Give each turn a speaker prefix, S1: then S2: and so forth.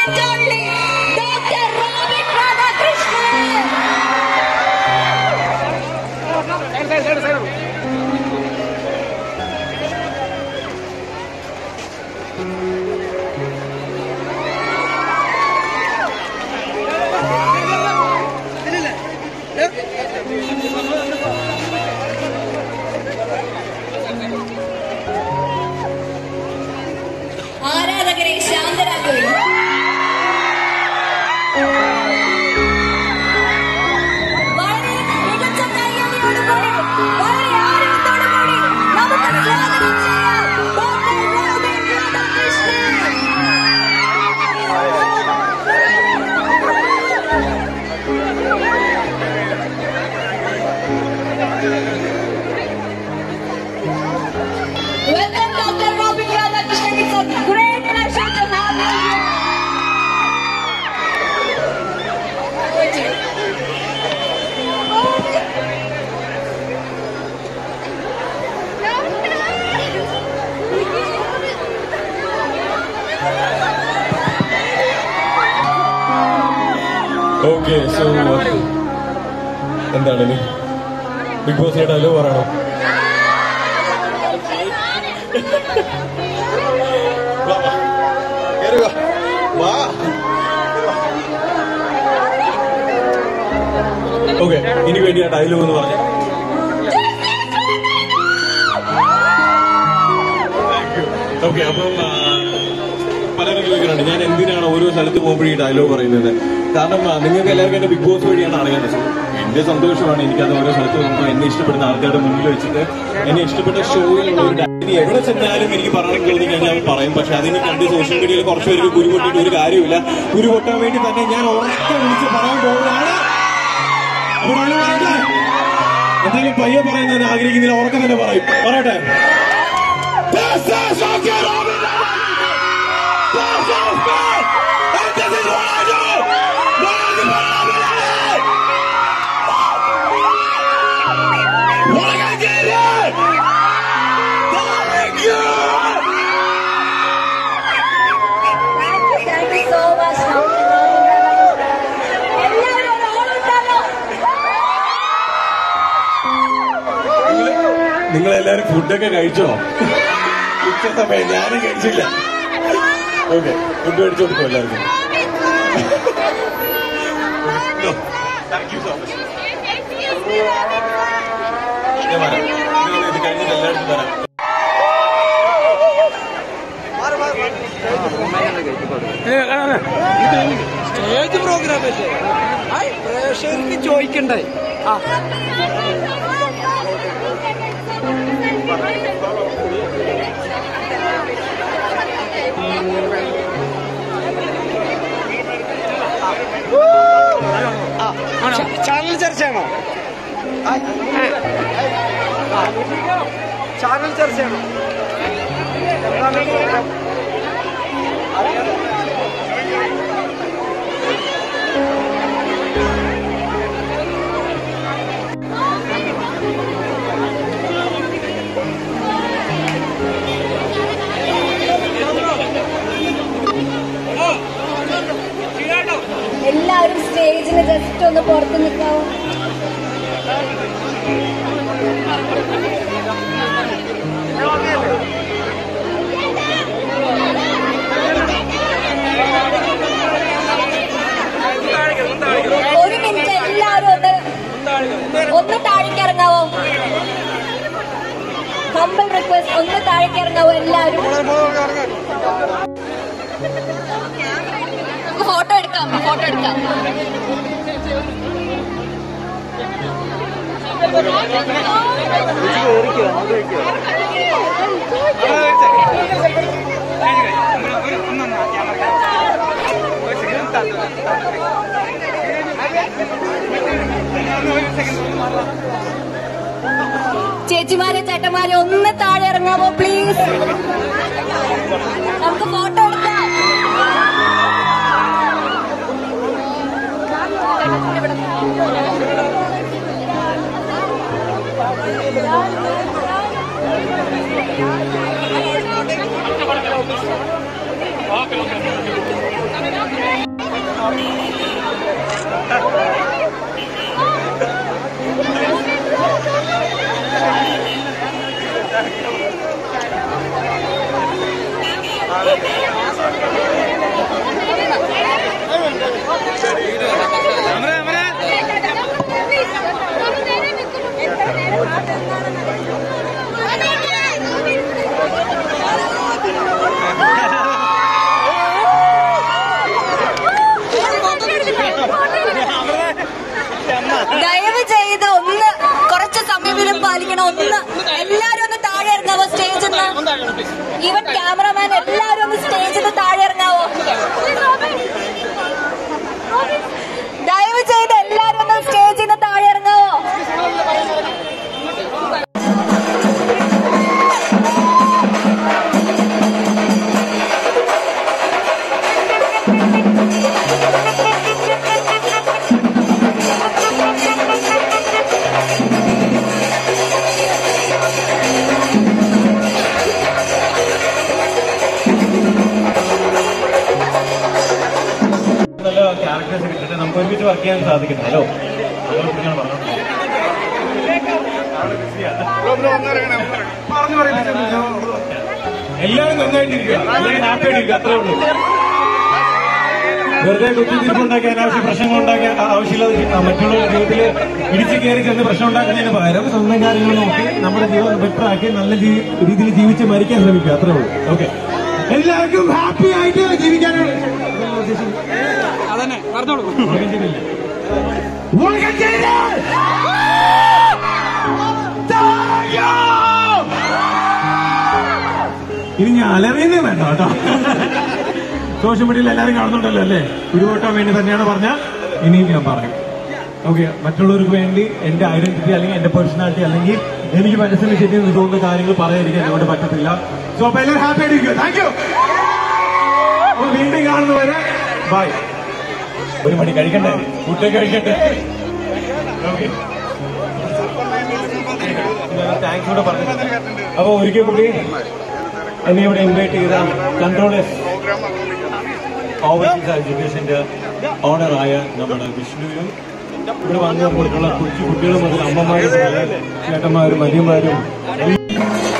S1: and only Dr. Robin Radhakrishnan. ആരാധകരെ ശാന്തരാക്കുകയും വളരെ മികച്ച കയ്യടിയോടുകൂടി, വളരെ ആരവത്തോടുകൂടി നമുക്ക് സ്വാഗതം ചെയ്യാം doctor Robin Radhakrishnan. Welcome, Dr. Robin Radhakrishnan. It's a great pleasure to have you here.
S2: Okay so എന്താണ് ഇനി ബിഗ് ബോസിന്റെ ഡയലോഗ് പറയണോ വാ, വാ. കേറി വാ. വാ. ഓക്കെ ഇനി വേണ്ടി ആ ഡയലോഗ് എന്ന് പറഞ്ഞു ഓക്കെ അപ്പം ആ, പലരും ചോദിക്കുന്നുണ്ട് ഞാൻ എന്തിനാണ് ഓരോ സ്ഥലത്ത് പോകുമ്പോഴും ഈ ഡയലോഗ് പറയുന്നത് കാരണം ആ, നിങ്ങൾക്ക് എല്ലാവർക്കും എന്റെ ബിഗ് ബോസ് വഴിയാണ് അറിയാൻ എന്റെ സന്തോഷമാണ് എനിക്കത് ഓരോ സ്ഥലത്ത് പോകുമ്പോൾ എന്നെ ഇഷ്ടപ്പെടുന്ന ആൾക്കാരുടെ മുന്നിൽ വെച്ചിട്ട് എന്നെ ഇഷ്ടപ്പെട്ട ഷോയിൽ ഒരു ഡയ- ഇനി എവിടെ ചെന്നാലും എനിക്ക് പറയണം കേൾക്കി കഴിഞ്ഞാൽ പറയും പക്ഷെ അതിന് കണ്ട് സോഷ്യൽ മീഡിയയിൽ കുറച്ച് പേർക്ക് കുരു പൊട്ടിയിട്ട് ഒരു കാര്യമില്ല കുരു പൊട്ടാൻ വേണ്ടി തന്നെ ഞാൻ ഉറക്കെ വിളിച്ച് പറയാൻ പോവുകയാണ് അപ്പോൾ dialogue പറയട്ടെ? എന്തായാലും പയ്യെ പറയാൻ ഞാൻ ആഗ്രഹിക്കുന്നില്ല ഉറക്കം തന്നെ പറയും പറയട്ടെ This is Dr. Robin This is me! And this is what I do! What I do, what I do! What I gotta get in! Thank you!
S1: Thank you so much, Dr. എല്ലാവരും ഒരു ഓളുണ്ടല്ലോ.
S2: നിങ്ങളെല്ലാരും ഫുഡൊക്കെ കഴിച്ചോ ഉച്ച സമയം ഞാനും കഴിച്ചില്ല okay food കഴിച്ചു കൊടുക്കും എല്ലാവർക്കും താങ്ക് യു സോ മച്ച് ഞാൻ വരാം നിങ്ങൾ ഇത് കഴിഞ്ഞിട്ട് എല്ലായിടത്തും വരാം
S3: സ്റ്റേജ് പ്രോഗ്രാം അല്ലേ ഹായ് പ്രേക്ഷകർക്ക് ചോദിക്കണ്ടേ ആ ചാനൽ ചർച്ചയാണോ ചാനൽ ചർച്ചയാണോ എന്താണ് പ്രോഗ്രാം
S1: എല്ലാവരും സ്റ്റേജിന് ജസ്റ്റ് ഒന്ന് പുറത്ത് നിൽക്കാവോ ഒരു മിനിറ്റ് എല്ലാവരും ഒന്ന് ഒന്ന് താഴേക്ക് ഇറങ്ങാവോ ഹമ്പിൾ റിക്വസ്റ്റ് ഒന്ന് താഴേക്ക് ഇറങ്ങാവോ എല്ലാവരും ഫോട്ടോ എടുക്കാം ഫോട്ടോ എടുക്കാം ചേച്ചിമാരെ ചേട്ടന്മാരെ ഒന്ന് താഴെ ഇറങ്ങാവോ പ്ലീസ് നമുക്ക് ഫോട്ടോ എടുക്കാം ദയവ് ചെയ്ത് ഒന്ന് കുറച്ച് സമയം പാലിക്കണം ഒന്ന് എല്ലാരും ഒന്ന് താഴെ ഇറങ്ങാവോ സ്റ്റേജിൽ നിന്ന് ഈവൻ ക്യാമറമാൻ എല്ലാരും ഒന്ന് സ്റ്റേജിൽ നിന്ന് താഴെ ഇറങ്ങാവോ ദയവ് ചെയ്ത് എല്ലാരും ഒന്ന് സ്റ്റേജിൽ നിന്ന് താഴെ ഇറങ്ങാവോ
S2: നല്ല ക്യാരക്ടേഴ്സ് കിട്ടിട്ട് നമുക്ക് ഒരുമിച്ച് വർക്ക് ചെയ്യാൻ സാധിക്കുന്നു ഹലോ എല്ലാവരും നന്നായിട്ടിരിക്കുക എല്ലാവരും ഹാപ്പി ആയിട്ടിരിക്കുക അത്രേ ഉള്ളൂ വെറുതെ കുത്തിത്തിരിപ്പുണ്ടാക്കി അനാവശ്യ പ്രശ്നങ്ങൾ ഉണ്ടാക്കി ആവശ്യമില്ലാതെ മറ്റുള്ളവരുടെ ജീവിതത്തിൽ ഇടിച്ചു കയറി ചെന്ന് പ്രശ്നം ഉണ്ടാക്കുന്നതിന് പകരം സ്വന്തം കാര്യങ്ങൾ നോക്കി നമ്മുടെ ജീവിതം ബെറ്റർ ആക്കി നല്ല ജീ- രീതിയിൽ ജീവിച്ച് മരിക്കാൻ ശ്രമിക്കുക അത്രേ ഉള്ളൂ ഓക്കെ എല്ലാവർക്കും ഹാപ്പി ആയിട്ട് ജീവിക്കാനാണ്
S3: അതന്നെ പറഞ്ഞോളൂ
S2: ഓർഗൻജീവില്ല. ഇനി ഞാൻ അലറിയുന്നേ വേണ്ട കേട്ടോ സോഷ്യൽ മീഡിയയിൽ എല്ലാവരും കാണുന്നുണ്ടല്ലോ അല്ലേ ഉരുവോട്ടാൻ വേണ്ടി തന്നെയാണ് പറഞ്ഞ ഇനിയും ഞാൻ പറയും ഓക്കെ മറ്റുള്ളവർക്ക് വേണ്ടി എന്റെ ഐഡന്റിറ്റി അല്ലെങ്കിൽ എന്റെ പേഴ്സണാലിറ്റി അല്ലെങ്കിൽ എനിക്ക് മനസ്സിൽ ശരിയെന്ന് തോന്നുന്ന കാര്യങ്ങൾ പറയാതിരിക്കാൻ എന്നോട് പറ്റത്തില്ല സോ അപ്പൊ എല്ലാവരും ഹാപ്പി ആയിട്ടിരിക്കും താങ്ക് യു അപ്പൊ വീണ്ടും കാണുന്നവരെ ബൈ ഒരു മണി കഴിക്കണ്ടേ ഫുഡ് കഴിക്കട്ടെ ഓക്കെ താങ്ക്സ് കൂടെ പറഞ്ഞു അപ്പൊ ഒരിക്കൽ കൂടി എന്നെ ഇവിടെ ഇൻവൈറ്റ് ചെയ്ത കൺട്രോളേഴ്സ് ഓവർസീസ് എഡ്യൂക്കേഷന്റെ ഓണറായ നമ്മുടെ വിഷ്ണുവിനും ഇവിടെ വന്നു കൊടുത്തുള്ള കൊച്ചു കുട്ടികൾ മുതൽ അമ്മമാരും ചേട്ടന്മാരും മരിയന്മാരും